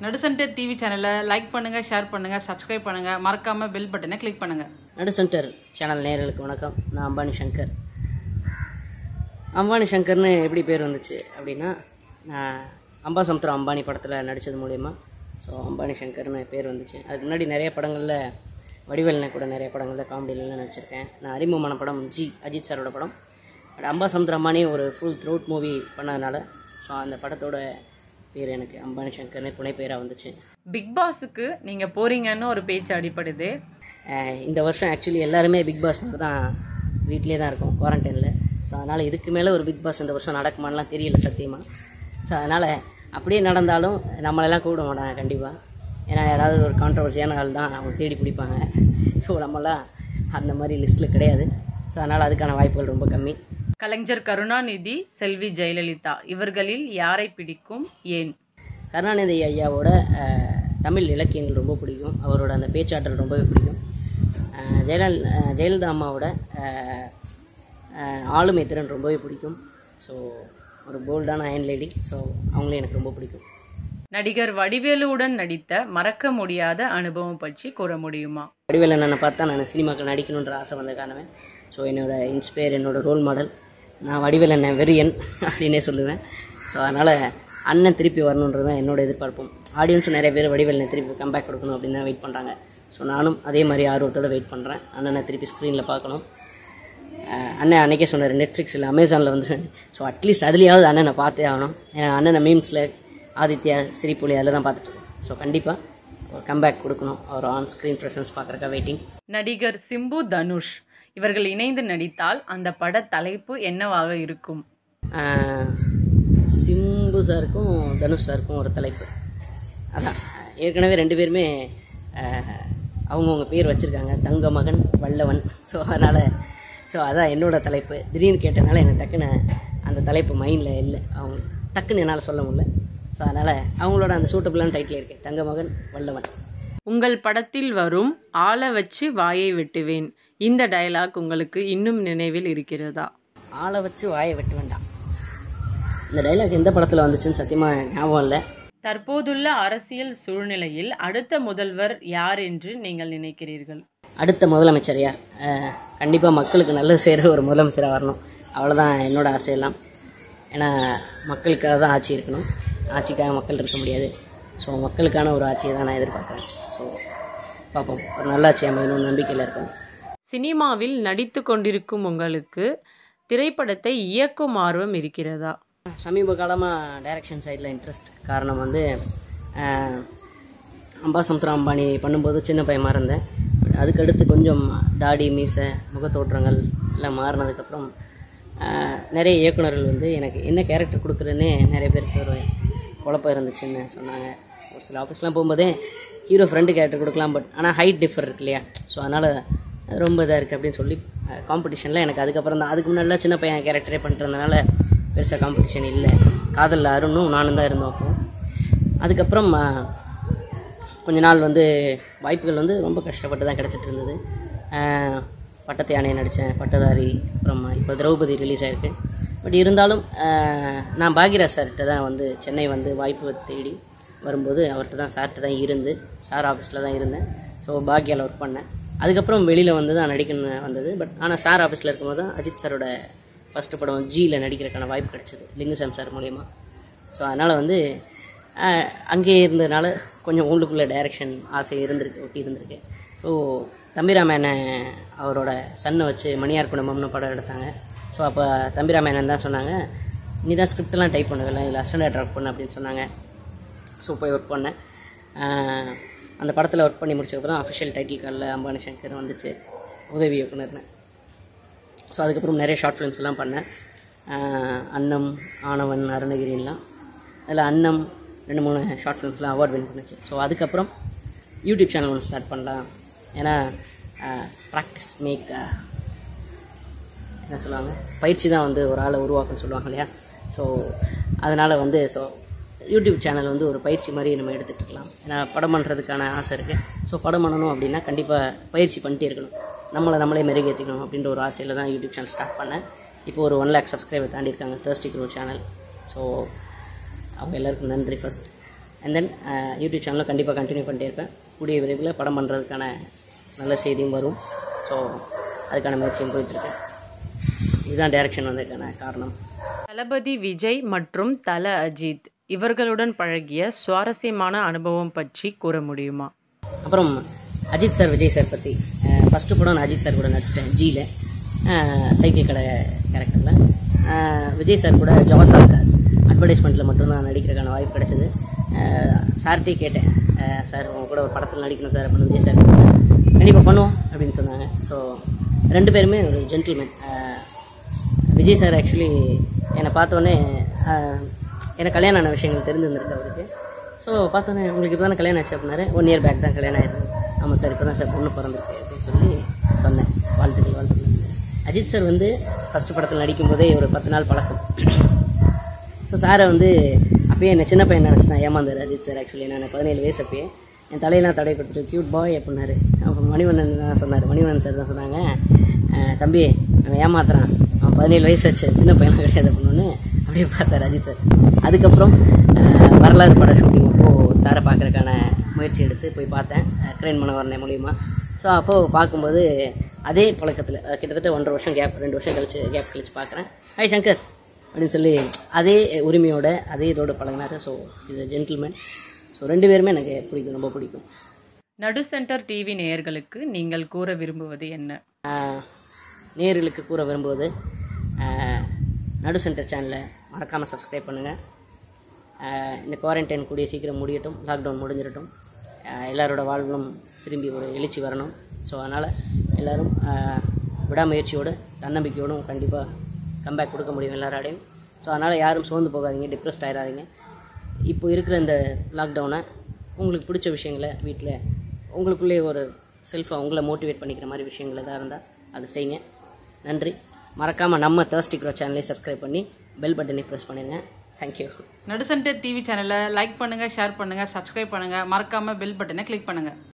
நடுசன்டர் TV சேனலை like பண்ணுங்க share பண்ணுங்க சப்ஸ்கிரைப் பண்ணுங்க மறக்காம பெல் பட்டனை கிளிக் பண்ணுங்க நடு சென்டர் சேனல் நேயர்களுக்கு வணக்கம் நான் அம்பானி சங்கர் அம்பானி சங்கர்னு எப்படி பேர் வந்துச்சு அப்படின்னா நான் அம்பாசமுத்திரம் அம்பானி படத்தில் நடித்தது மூலயமா ஸோ அம்பானி சங்கர்னு பேர் வந்துச்சு அதுக்கு முன்னாடி நிறைய படங்களில் வடிவேலனை கூட நிறைய படங்களில் காமெடியிலலாம் நடிச்சிருக்கேன் நான் அறிமுகமான படம் ஜி அஜித் சாரோட படம் பட் அம்பாசமுத்திரம் அம்பானி ஒரு ஃபுல் த்ரோட் மூவி பண்ணதுனால ஸோ அந்த படத்தோட பேர் எனக்கு அம்பானி சங்கர்னு துணை பேராக வந்துச்சு பிக் பாஸுக்கு நீங்க போறீங்கன்னு ஒரு பேச்சு அடிப்படுது அஹ் இந்த வருஷம் ஆக்சுவலி எல்லாருமே பிக் பாஸ் மாதிரி தான் வீட்டிலே தான் இருக்கும் குவாரண்டைனில் ஸோ அதனால் இதுக்கு மேலே ஒரு பிக் பாஸ் இந்த வருஷம் நடக்குமான்லாம் தெரியல சத்தியமாக ஸோ அதனால் அப்படியே நடந்தாலும் நம்மளெல்லாம் கூப்பிட மாட்டாங்க கண்டிப்பாக ஏன்னா யாராவது ஒரு கான்ட்ரவர்சியான ஆள் தான் அவங்க தேடி பிடிப்பாங்க ஸோ நம்மளாம் அந்த மாதிரி லிஸ்ட்டில் கிடையாது ஸோ அதனால் அதுக்கான வாய்ப்புகள் ரொம்ப கம்மி கலைஞர் கருணாநிதி செல்வி ஜெயலலிதா இவர்களில் யாரை பிடிக்கும் ஏன் கருணாநிதி ஐயாவோட அஹ், தமிழ் இலக்கியங்கள் ரொம்ப பிடிக்கும் அவரோட அந்த பேச்சாற்றல் ரொம்பவே பிடிக்கும் அஹ், ஜெயலல் அஹ், ஜெயலலிதா அம்மாவோட அஹ், அஹ், ஆளுமை திறன் ரொம்பவே பிடிக்கும் ஸோ ஒரு போல்டான அயன் லேடி ஸோ அவங்களே எனக்கு ரொம்ப பிடிக்கும் நடிகர் வடிவேலுவுடன் நடித்த மறக்க முடியாத அனுபவம் பற்றி கூற முடியுமா வடிவேல் அண்ணனை பார்த்தா நான் சினிமாக்கள் நடிக்கணுன்ற ஆசை வந்த காரணமே ஸோ என்னோட இன்ஸ்பயர் என்னோட ரோல் மாடல் நான் வடிவேல் அண்ணன் வெறியன் அப்படின்னே சொல்லுவேன் ஸோ அதனால் அண்ணன் திருப்பி வரணுன்றது தான் என்னோட எதிர்பார்ப்பும் ஆடியன்ஸும் நிறைய பேர் வடிவேல் அண்ணன் திருப்பி கம்பேக் கொடுக்கணும் அப்படின்னு தான் வெயிட் பண்ணுறாங்க ஸோ நானும் அதே மாதிரி ஆர்வத்தோட வெயிட் பண்ணுறேன் அண்ணனை திருப்பி ஸ்க்ரீனில் பார்க்கணும் அஹ் அண்ணன் அன்னைக்கே சொன்னார் நெட்ஃப்ளிக்ஸில் அமேசானில் வந்து ஸோ அட்லீஸ்ட் அதுலேயாவது அண்ணனை பார்த்தே ஆகணும் ஏன்னா அண்ணனை மீம்ஸில் ஆதித்யா சிரிப்புலி அதில் தான் பார்த்துட்டு இருக்கேன் ஸோ கண்டிப்பாக ஒரு கம்பேக் கொடுக்கணும் அவர் ஆன் ஸ்க்ரீன் ப்ரெசன்ஸ் பார்க்குறக்கா வெயிட்டிங் நடிகர் சிம்பு தனுஷ் இவர்கள் இணைந்து நடித்தால் அந்த பட தலைப்பு என்னவாக இருக்கும் ஆஹ் சிம்பு சாருக்கும் தனுஷ் சாருக்கும் ஒரு தலைப்பு அதான் ஏற்கனவே ரெண்டு பேருமே ஆஹ் அவங்கவுங்க பேர் வச்சுருக்காங்க தங்க மகன் வல்லவன் ஸோ அதனால் ஸோ அதான் என்னோட தலைப்பு திடீர்னு கேட்டனால எனக்கு டக்குன்னு அந்த தலைப்பு மைண்டில் இல்லை அவங்க டக்குன்னு என்னால் சொல்ல முடியல ஸோ அதனால் அவங்களோட அந்த சூட்டபுளான டைட்டில் இருக்கு தங்க மகன் வல்லவன் உங்கள் படத்தில் வரும் ஆள வச்சு வாயை வெட்டுவேன் இந்த டயலாக் உங்களுக்கு இன்னும் நினைவில் இருக்கிறதா ஆளை வச்சு வாயை வெட்ட வேண்டாம் இந்த டைலாக் எந்த படத்தில் வந்துச்சுன்னு சத்தியமாக ஞாபகம் இல்லை தற்போதுள்ள அரசியல் சூழ்நிலையில் அடுத்த முதல்வர் யார் என்று நீங்கள் நினைக்கிறீர்கள் அடுத்த முதலமைச்சர் யார் கண்டிப்பாக மக்களுக்கு நல்லது செய்கிற ஒரு முதலமைச்சராக வரணும் அவ்வளோதான் என்னோட ஆசையெல்லாம் ஏன்னா மக்களுக்காக தான் ஆட்சி இருக்கணும் ஆட்சிக்காக மக்கள் இருக்க முடியாது ஸோ மக்களுக்கான ஒரு ஆட்சியை தான் நான் எதிர்பார்க்குறேன் ஸோ பார்ப்போம் ஒரு நல்லாட்சி அமையணும் நம்பிக்கையில் இருக்கேன் சினிமாவில் நடித்து கொண்டிருக்கும் உங்களுக்கு திரைப்படத்தை இயக்கும் ஆர்வம் இருக்கிறதா சமீப காலமாக டைரக்ஷன் சைடில் இன்ட்ரெஸ்ட் காரணம் வந்து அஹ், அம்பாசமுத்திரம் அம்பானி பண்ணும்போது சின்ன பையமா இருந்தேன் But அதுக்கடுத்து கொஞ்சம் தாடி மீசை முகத்தோற்றங்கள் எல்லாம் மாறினதுக்கப்புறம் அஹ், நிறைய இயக்குனர்கள் வந்து எனக்கு என்ன கேரக்டர் கொடுக்குறதுன்னே நிறைய பேருக்கு ஒரு குழப்பம் இருந்துச்சுன்னு சொன்னாங்க ஒரு சில ஆஃபீஸ்லாம் போகும்போதே ஹீரோ ஃப்ரெண்டு கேரக்டர் கொடுக்கலாம் பட் ஆனால் ஹைட் டிஃபர் இருக்கு இல்லையா ஸோ அதனால் ரொம்ப இதாக இருக்குது அப்படின்னு சொல்லி காம்படிஷனில் எனக்கு அதுக்கப்புறம் தான் அதுக்கு முன்னாடிலாம் சின்ன பையன் கேரக்டரே பண்ணிட்டு இருந்தனால பெருசாக காம்படிஷன் இல்லை காதலில் அருணும் நானும் தான் இருந்தோம் அப்போ அதுக்கப்புறம் ஆ, கொஞ்ச நாள் வந்து வாய்ப்புகள் வந்து ரொம்ப கஷ்டப்பட்டு தான் கிடச்சிட்டு இருந்தது ஆ, பட்டத்து யானையை நடித்தேன் பட்டதாரி அப்புறம் இப்போ திரௌபதி ரிலீஸ் ஆயிருக்கு பட் இருந்தாலும் ஆ, நான் பாக்யராஜ் சார்கிட்ட தான் வந்து சென்னை வந்து வாய்ப்பு தேடி வரும்போது அவர்கிட்ட தான் சார்கிட்ட தான் இருந்து சார் ஆஃபீஸில் தான் இருந்தேன் ஸோ பாக்யாவில் ஒர்க் பண்ணேன் அதுக்கப்புறம் வெளியில் வந்து தான் நடிக்கணும்னு வந்தது பட் ஆனால் சார் ஆஃபீஸில் இருக்கும்போது தான் அஜித் சாரோட ஃபஸ்ட்டு படம் ஜியில் நடிக்கிறதுக்கான வாய்ப்பு கிடைச்சது லிங்குசாமி சார் மூலயமா ஸோ அதனால் வந்து ஆஹ், அங்கேயே இருந்ததுனால கொஞ்சம் உள்ளுக்குள்ளே டைரக்ஷன் ஆசை இருந்திருக்கு ஒட்டி இருந்திருக்கு ஸோ தம்பிராமேனன் அவரோட சன்னை வச்சு மணியார் குடும்பம்னு படம் எடுத்தாங்க ஸோ அப்போ தம்பிராமேனன் தான் சொன்னாங்க நீ தான் ஸ்கிரிப்டெல்லாம் டைப் பண்ணுவல இல்லை அஸ்டண்ட் ஒர்க் பண்ணு அப்படின்னு சொன்னாங்க ஸோ போய் ஒர்க் பண்ணேன் ஆஹ், அந்த படத்தில் ஒர்க் பண்ணி முடிச்சதுக்கப்புறம் அஃபிஷியல் டைட்டில் காலில் அம்பானி சங்கர் வந்துச்சு உதவி இயக்குனர்னு ஸோ அதுக்கப்புறம் நிறைய ஷார்ட் ஃபிலிம்ஸ்லாம் பண்ணேன் ஆஹ் அன்னம் ஆனவன் அருணகிரிலாம் அதில் அன்னம் ரெண்டு மூணு ஷார்ட் ஃபிலிம்ஸ்லாம் அவார்ட் வின் பண்ணுச்சு ஸோ அதுக்கப்புறம் யூடியூப் சேனல் ஒன்று ஸ்டார்ட் பண்ணலாம் ஏன்னா ப்ராக்டிஸ் மேக் என்ன சொல்லுவாங்க பயிற்சி தான் வந்து ஒரு ஆளை உருவாக்குன்னு சொல்லுவாங்க இல்லையா ஸோ அதனால் வந்து ஸோ யூடியூப் சேனல் வந்து ஒரு பயிற்சி மாதிரி நம்ம எடுத்துகிட்டு இருக்கலாம் ஏன்னா படம் பண்ணுறதுக்கான ஆசை இருக்குது ஸோ படம் பண்ணணும் அப்படின்னா கண்டிப்பாக பயிற்சி பண்ணிட்டே இருக்கணும் நம்மளை நம்மளே மெருகேற்றிக்கணும் அப்படின்ற ஒரு ஆசையில் தான் யூடியூப் சேனல் ஸ்டார்ட் பண்ணேன் இப்போ ஒரு ஒன் லேக் சப்ஸ்கிரைபர் தாண்டி இருக்காங்க தேர்ஸ்டி க்ரோ சேனல் ஸோ அவங்க எல்லாருக்கும் நன்றி ஃபர்ஸ்ட் அண்ட் தென் யூடியூப் சேனலும் கண்டிப்பாக கண்டினியூ பண்ணிட்டே இருப்பேன் கூடிய விரைவில் படம் பண்ணுறதுக்கான நல்ல செய்தியும் வரும் ஸோ அதுக்கான முயற்சியும் போயிட்டுருக்கேன் இதுதான் டைரக்ஷன் வந்ததுக்கான காரணம் தளபதி விஜய் மற்றும் தல அஜித் இவர்களுடன் பழகிய சுவாரஸ்யமான அனுபவம் பற்றி கூற முடியுமா அப்புறம் அஜித் சார் விஜய் சார் பற்றி ஃபஸ்ட்டு படம் நான் அஜித் சார் கூட நடிச்சிட்டேன் ஜியில் சைக்கிள் கடை கேரக்டரில் விஜய் சார் கூட ஜாஸ் ஆகாஸ் அட்வர்டைஸ்மெண்ட்டில் மட்டும்தான் நடிக்கிறதுக்கான வாய்ப்பு கிடைச்சது சார்கிட்டே கேட்டேன் அஹ் சார் உங்க கூட ஒரு படத்தில் நடிக்கணும் சார் அப்படின்னு விஜய் சார் கேட்டேன் கண்டிப்பாக பண்ணுவோம் அப்படின்னு சொன்னாங்க ஸோ ரெண்டு பேருமே ஒரு ஜென்டில்மேன் விஜய் சார் ஆக்சுவலி என்னை பார்த்தோன்னே எனக்கு கல்யாணம் ஆன விஷயங்கள் தெரிஞ்சிருந்திருக்கு அவருக்கு ஸோ பார்த்தோன்னே உங்களுக்கு இப்போ தானே கல்யாணம் ஆச்சு அப்படின்னாரு ஒன் இயர் பேக் தான் கல்யாணம் ஆயிருக்கு ஆமாம் சார் இப்போ தான் சார் பொண்ணு பிறந்திருக்கு அப்படின்னு சொல்லி சொன்னேன் வாழ்த்துக்கள் வாழ்த்துக்கள் அஜித் சார் வந்து ஃபஸ்ட்டு படத்தில் நடிக்கும்போதே ஒரு பத்து நாள் பழக்கம் ஸோ சாரை வந்து அப்பயே என்ன சின்ன பையன் நினச்சி தான் ஏமாந்தார் அஜித் சார் ஆக்சுவலி நான் பதினேழு வயசு அப்பயே என் தலையெல்லாம் தடவை கொடுத்துட்டு க்யூட் பாய் அப்படின்னாரு அப்போ மணிவண்ணன் தான் சொன்னார் மணிவண்ணன் சார் தான் சொன்னாங்க "அஹ், தம்பி அவன் ஏமாத்துறான் அவன் பதினேழு வயசு வச்சு சின்ன பையன்லாம் கிடையாது அப்படின்னு அப்படியே பார்த்தார் அஜித் சார் அதுக்கப்புறம் அஹ், வரலாறு பட ஷூட்டிங் அப்போது சாரை பார்க்கறதுக்கான முயற்சி எடுத்து போய் பார்த்தேன் கிரைன் மனவரணை மூலிமா ஸோ அப்போது பார்க்கும்போது அதே பழக்கத்தில் கிட்டத்தட்ட ஒன்றரை வருஷம் கேப் ரெண்டு வருஷம் கழிச்சு கேப் கழிச்சு பார்க்குறேன் ஹாய் சங்கர் அப்படின்னு சொல்லி அதே உரிமையோட அதே இதோட பழகினாரு ஸோ இது ஜென்டில்மேன் ஸோ ரெண்டு பேருமே எனக்கு பிடிக்கும் ரொம்ப பிடிக்கும் நடு சென்டர் டிவி நேயர்களுக்கு நீங்கள் கூற விரும்புவது என்ன ஆஹ், நேயர்களுக்கு கூற விரும்புவது ஆஹ், நடு சென்டர் சேனலை மறக்காமல் சப்ஸ்கிரைப் பண்ணுங்கள் இந்த குவாரண்டைன் கூடிய சீக்கிரம் முடியட்டும் லாக்டவுன் முடிஞ்சிடட்டும் ஆஹ், எல்லாரோட வாழ்விலும் திரும்பி ஒரு எழுச்சி வரணும் ஸோ அதனால் எல்லோரும் விடாமுயற்சியோடு தன்னம்பிக்கையோடும் கண்டிப்பாக கம்பேக் கொடுக்க முடியும் எல்லாராடையும் ஸோ அதனால் யாரும் சோர்ந்து போகாதீங்க டிப்ரெஸ்ட் ஆயிடாதீங்க இப்போ இருக்கிற இந்த லாக்டவுனை உங்களுக்கு பிடிச்ச விஷயங்களை வீட்டில் உங்களுக்குள்ளே ஒரு செல்ஃபை உங்களை மோட்டிவேட் பண்ணிக்கிற மாதிரி விஷயங்கள் எதாவது இருந்தால் அதை செய்யுங்க நன்றி மறக்காமல் நம்ம தேர்ஸ்டி க்ரோ சேனலை சப்ஸ்கிரைப் பண்ணி பெல் பட்டனை ப்ரெஸ் பண்ணுங்க தேங்க்யூ நடுசென்டர் டிவி சேனலை லைக் பண்ணுங்க ஷேர் பண்ணுங்க சப்ஸ்கிரைப் பண்ணுங்க மறக்காம பெல் பட்டனை கிளிக் பண்ணுங்க